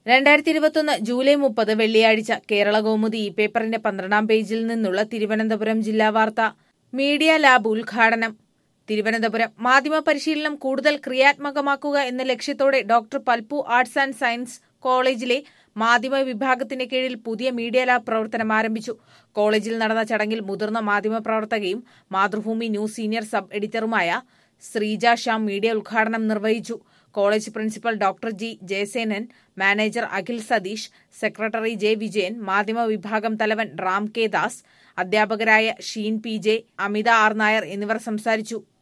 രണ്ടായിരത്തി ഇരുപത്തൊന്ന് ജൂലൈ മുപ്പത് വെള്ളിയാഴ്ച കേരള കൗമുദി ഈ പേപ്പറിന്റെ പന്ത്രണ്ടാം പേജിൽ നിന്നുള്ള തിരുവനന്തപുരം ജില്ലാ വാർത്ത മീഡിയ ലാബ് ഉദ്ഘാടനം തിരുവനന്തപുരം മാധ്യമ പരിശീലനം കൂടുതൽ ക്രിയാത്മകമാക്കുക എന്ന ലക്ഷ്യത്തോടെ doctor Palpu arts and science കോളേജിലെ മാധ്യമ വിഭാഗത്തിന്റെ കീഴിൽ പുതിയ മീഡിയ ലാബ് പ്രവർത്തനം ആരംഭിച്ചു കോളേജിൽ നടന്ന ചടങ്ങിൽ മുതിർന്ന മാധ്യമ പ്രവർത്തകയും മാതൃഭൂമി ന്യൂസ് സീനിയർ സബ് എഡിറ്ററുമായ ശ്രീജ ശ്യാം മീഡിയ ഉദ്ഘാടനം നിർവഹിച്ചു college principal doctor G Jayasenan manager Akhil Satheesh secretary J Vijayan മാധ്യമ വിഭാഗം തലവൻ റാം കെ ദാസ് അധ്യാപകരായ Sheen P J Amitha R Nair എന്നിവർ സംസാരിച്ചു